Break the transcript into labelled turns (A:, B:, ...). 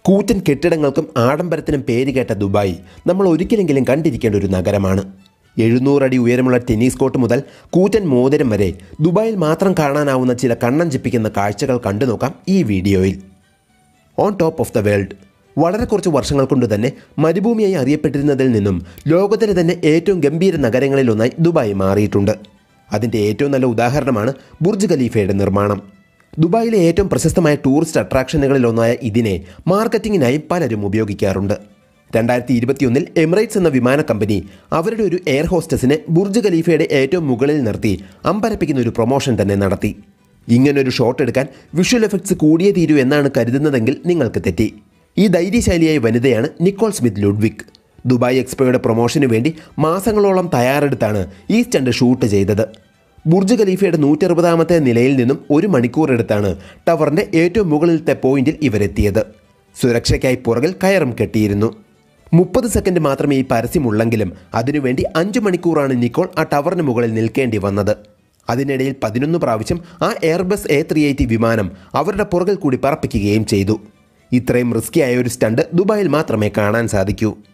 A: കൂറ്റൻ കെട്ടിടങ്ങൾക്കും ആഡംബരത്തിനും പേരുകേട്ട ദുബായ് നമ്മൾ ഒരിക്കലെങ്കിലും കണ്ടിരിക്കേണ്ട ഒരു നഗരമാണ് എഴുന്നൂറടി ഉയരമുള്ള ടെന്നീസ് കോർട്ട് മുതൽ കൂറ്റൻ മോതിരം വരെ ദുബായിൽ മാത്രം കാണാനാവുന്ന ചില കണ്ണഞ്ചിപ്പിക്കുന്ന കാഴ്ചകൾ കണ്ടു നോക്കാം ഈ വീഡിയോയിൽ on top of the world വളരെ കുറച്ച് വർഷങ്ങൾ കൊണ്ട് തന്നെ മരുഭൂമിയായി അറിയപ്പെട്ടിരുന്നതിൽ നിന്നും ലോകത്തിലെ തന്നെ ഏറ്റവും ഗംഭീര നഗരങ്ങളിലൊന്നായി ദുബായ് മാറിയിട്ടുണ്ട് അതിൻ്റെ ഏറ്റവും നല്ല ഉദാഹരണമാണ് ബുർജ് ഖലീഫയുടെ നിർമ്മാണം ദുബായിലെ ഏറ്റവും പ്രശസ്തമായ ടൂറിസ്റ്റ് അട്രാക്ഷനുകളിലൊന്നായ ഇതിനെ മാർക്കറ്റിങ്ങിനായി പലരും ഉപയോഗിക്കാറുണ്ട് രണ്ടായിരത്തി ഇരുപത്തിയൊന്നിൽ എമിറേറ്റ്സ് എന്ന വിമാന കമ്പനി അവരുടെ ഒരു എയർ ഹോസ്റ്റസിനെ ബുർജ് ഖലീഫയുടെ ഏറ്റവും മുകളിൽ നിർത്തി അമ്പരപ്പിക്കുന്ന ഒരു പ്രൊമോഷൻ തന്നെ നടത്തി ഇങ്ങനൊരു ഷോട്ട് എടുക്കാൻ വിഷ്വൽ എഫക്ട്സ് കൂടിയേ തീരൂ എന്നാണ് കരുതുന്നതെങ്കിൽ നിങ്ങൾക്ക് തെറ്റി ഈ ധൈര്യശാലിയായ വനിതയാണ് നിക്കോൾ സ്മിത്ത് ലുഡ്വിക് ദുബായ് എക്സ്പോയുടെ പ്രൊമോഷന് വേണ്ടി മാസങ്ങളോളം തയ്യാറെടുത്താണ് ഈ സ്റ്റണ്ട് ഷൂട്ട് ചെയ്തത് ബുർജ് ഖലീഫയുടെ നൂറ്ററുപതാമത്തെ നിലയിൽ നിന്നും ഒരു മണിക്കൂർ എടുത്താണ് ടവറിൻ്റെ ഏറ്റവും മുകളിലത്തെ പോയിന്റിൽ ഇവരെത്തിയത് സുരക്ഷയ്ക്കായി പുറകിൽ കയറും കെട്ടിയിരുന്നു മുപ്പത് സെക്കൻഡ് മാത്രമേ ഈ പരസ്യമുള്ളെങ്കിലും അതിനുവേണ്ടി അഞ്ചു മണിക്കൂറാണ് നിക്കോൾ ആ ടവറിന് മുകളിൽ നിൽക്കേണ്ടി വന്നത് അതിനിടയിൽ പതിനൊന്ന് പ്രാവശ്യം ആ എയർബസ് എ ത്രീ എയ്റ്റി വിമാനം അവരുടെ പുറകിൽ കൂടി പറപ്പിക്കുകയും ചെയ്തു ഇത്രയും റിസ്കി ആയ ഒരു സ്റ്റണ്ട് ദുബായിൽ മാത്രമേ കാണാൻ സാധിക്കൂ